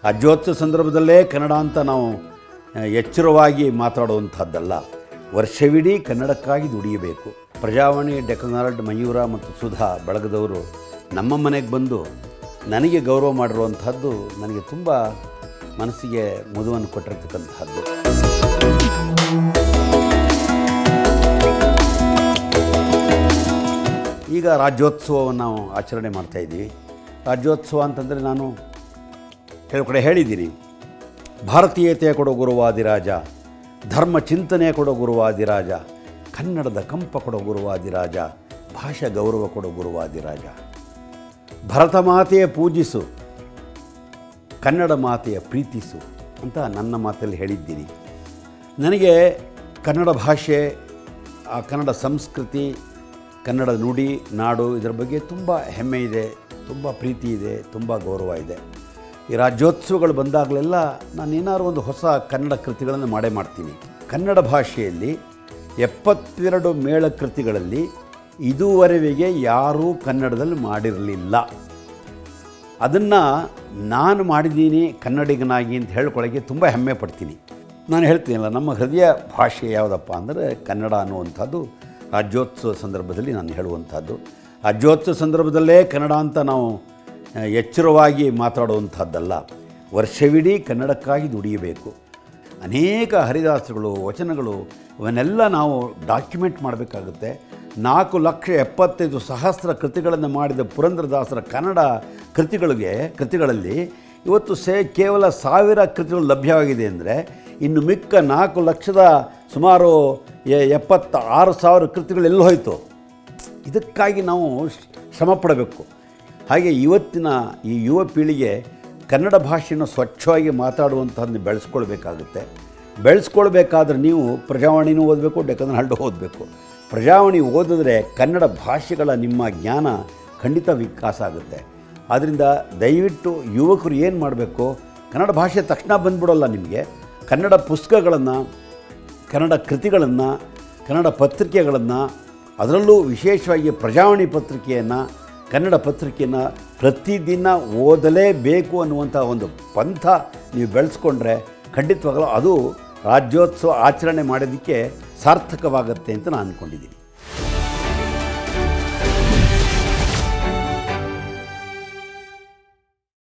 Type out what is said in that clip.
ರಾಜ್ಯೋತ್ಸವ ಸಂದರ್ಭದಲ್ಲೇ ಕನ್ನಡ ಅಂತ ನಾವು ಆ, ಎಚ್ಚರವಾಗಿ ಮಾತಾಡುವಂಥದ್ದಲ್ಲ ವರ್ಷವಿಡೀ ಕನ್ನಡಕ್ಕಾಗಿ ದುಡಿಯಬೇಕು ಪ್ರಜಾವಾಣಿ ಡೆಕನಾಲ್ಡ್ ಮಯೂರ ಮತ್ತು ಸುಧಾ ಬಳಗದವರು ನಮ್ಮ ಮನೆಗೆ ಬಂದು ನನಗೆ ಗೌರವ ಮಾಡಿರುವಂಥದ್ದು ನನಗೆ ತುಂಬ ಮನಸ್ಸಿಗೆ ಮುದುವನ್ನು ಕೊಟ್ಟಿರ್ತಕ್ಕಂಥದ್ದು ಈಗ ರಾಜ್ಯೋತ್ಸವವನ್ನು ನಾವು ಆಚರಣೆ ಮಾಡ್ತಾಯಿದ್ದೀವಿ ರಾಜ್ಯೋತ್ಸವ ಅಂತಂದರೆ ನಾನು ಕೆಲವು ಕಡೆ ಹೇಳಿದ್ದೀನಿ ಭಾರತೀಯತೆಯ ಕೊಡೋ ಗುರುವಾದಿರಾಜ ಧರ್ಮ ಚಿಂತನೆಯ ಕೊಡೋ ಗುರುವಾದಿರಾಜ ಕನ್ನಡದ ಕಂಪ ಕೊಡೋ ಗುರುವಾದಿರಾಜ ಭಾಷಾ ಗೌರವ ಕೊಡೋ ಗುರುವಾದಿರಾಜ ಭರತ ಮಾತೆಯ ಪೂಜಿಸು ಕನ್ನಡ ಮಾತೆಯ ಪ್ರೀತಿಸು ಅಂತ ನನ್ನ ಮಾತಲ್ಲಿ ಹೇಳಿದ್ದೀನಿ ನನಗೆ ಕನ್ನಡ ಭಾಷೆ ಆ ಕನ್ನಡ ಸಂಸ್ಕೃತಿ ಕನ್ನಡ ನುಡಿ ನಾಡು ಇದರ ಬಗ್ಗೆ ತುಂಬ ಹೆಮ್ಮೆ ಇದೆ ತುಂಬ ಪ್ರೀತಿ ಇದೆ ತುಂಬ ಗೌರವ ಇದೆ ಈ ರಾಜ್ಯೋತ್ಸವಗಳು ಬಂದಾಗಲೆಲ್ಲ ನಾನು ಏನಾದ್ರು ಒಂದು ಹೊಸ ಕನ್ನಡ ಕೃತಿಗಳನ್ನು ಮಾಡೇ ಮಾಡ್ತೀನಿ ಕನ್ನಡ ಭಾಷೆಯಲ್ಲಿ ಎಪ್ಪತ್ತೆರಡು ಮೇಳ ಕೃತಿಗಳಲ್ಲಿ ಇದುವರೆಗೆ ಯಾರೂ ಕನ್ನಡದಲ್ಲಿ ಮಾಡಿರಲಿಲ್ಲ ಅದನ್ನು ನಾನು ಮಾಡಿದ್ದೀನಿ ಕನ್ನಡಿಗನಾಗಿ ಅಂತ ಹೇಳ್ಕೊಳ್ಳೋಕ್ಕೆ ತುಂಬ ಹೆಮ್ಮೆ ಪಡ್ತೀನಿ ನಾನು ಹೇಳ್ತೀನಲ್ಲ ನಮ್ಮ ಹೃದಯ ಭಾಷೆ ಯಾವುದಪ್ಪ ಅಂದರೆ ಕನ್ನಡ ಅನ್ನುವಂಥದ್ದು ರಾಜ್ಯೋತ್ಸವ ಸಂದರ್ಭದಲ್ಲಿ ನಾನು ಹೇಳುವಂಥದ್ದು ರಾಜ್ಯೋತ್ಸವ ಸಂದರ್ಭದಲ್ಲೇ ಕನ್ನಡ ಅಂತ ನಾವು ಆ, ಎಚ್ಚರವಾಗಿ ಮಾತಾಡುವಂಥದ್ದಲ್ಲ ವರ್ಷವಿಡೀ ಕನ್ನಡಕ್ಕಾಗಿ ದುಡಿಯಬೇಕು ಅನೇಕ ಹರಿದಾಸಗಳು ವಚನಗಳು ಇವನ್ನೆಲ್ಲ ನಾವು ಡಾಕ್ಯುಮೆಂಟ್ ಮಾಡಬೇಕಾಗುತ್ತೆ ನಾಲ್ಕು ಲಕ್ಷ ಎಪ್ಪತ್ತೈದು ಸಹಸ್ರ ಕೃತಿಗಳನ್ನು ಮಾಡಿದ ಪುರಂದರದಾಸರ ಕನ್ನಡ ಕೃತಿಗಳಿಗೆ ಕೃತಿಗಳಲ್ಲಿ ಇವತ್ತು ಸೇ ಕೇವಲ ಸಾವಿರ ಕೃತಿಗಳು ಲಭ್ಯವಾಗಿದೆ ಅಂದರೆ ಇನ್ನು ಮಿಕ್ಕ ನಾಲ್ಕು ಲಕ್ಷದ ಸುಮಾರು ಎ- ಎಪ್ಪತ್ತ ಆರು ಸಾವಿರ ಕೃತಿಗಳು ಎಲ್ಲಿ ಹೋಯಿತು ಇದಕ್ಕಾಗಿ ನಾವು ಶ್ರ- ಶ್ರಮ ಪಡಬೇಕು ಹಾಗೆ ಇವತ್ತಿನ ಈ ಯುವ ಪೀಳಿಗೆ ಕನ್ನಡ ಭಾಷೆಯನ್ನು ಸ್ವಚ್ಛವಾಗಿ ಮಾತಾಡುವಂತಹದ್ದು ಬೆಳೆಸ್ಕೊಳ್ಬೇಕಾಗುತ್ತೆ ಬೆಳೆಸ್ಕೊಳ್ಬೇಕಾದ್ರೆ ನೀವು ಪ್ರಜಾವಾಣಿನೂ ಓದಬೇಕು ಡೆಕ್ಕನ್ ಹಲ್ಡು ಓದಬೇಕು ಪ್ರಜಾವಾಣಿ ಓದಿದ್ರೆ ಕನ್ನಡ ಭಾಷೆಗಳ ನಿಮ್ಮ ಜ್ಞಾನ ಖಂಡಿತ ವಿಕಾಸ ಆಗುತ್ತೆ ಆದ್ದರಿಂದ ದಯವಿಟ್ಟು ಯುವಕರು ಏನು ಮಾಡಬೇಕು ಕನ್ನಡ ಭಾಷೆ ತಕ್ಷಣ ಬಂದ್ಬಿಡೋಲ್ಲ ನಿಮಗೆ ಕನ್ನಡ ಪುಸ್ತಕಗಳನ್ನು ಕನ್ನಡ ಕೃತಿಗಳನ್ನು ಕನ್ನಡ ಪತ್ರಿಕೆಗಳನ್ನು ಅದರಲ್ಲೂ ವಿಶೇಷವಾಗಿ ಪ್ರಜಾವಾಣಿ ಪತ್ರಿಕೆಯನ್ನು ಕನ್ನಡ ಪತ್ರಿಕೆಯನ್ನು ಪ್ರತಿದಿನ ಓದಲೇಬೇಕು ಅನ್ನುವಂಥ ಒಂದು ಪಂಥ ನೀವು ಬೆಳೆಸ್ಕೊಂಡ್ರೆ ಖಂಡಿತವಾಗಲೂ ಅದು ರಾಜ್ಯೋತ್ಸವ ಆಚರಣೆ ಮಾಡೋದಕ್ಕೆ ಸಾರ್ಥಕವಾಗುತ್ತೆ ಅಂತ ನಾನು ಅಂದ್ಕೊಂಡಿದ್ದೀನಿ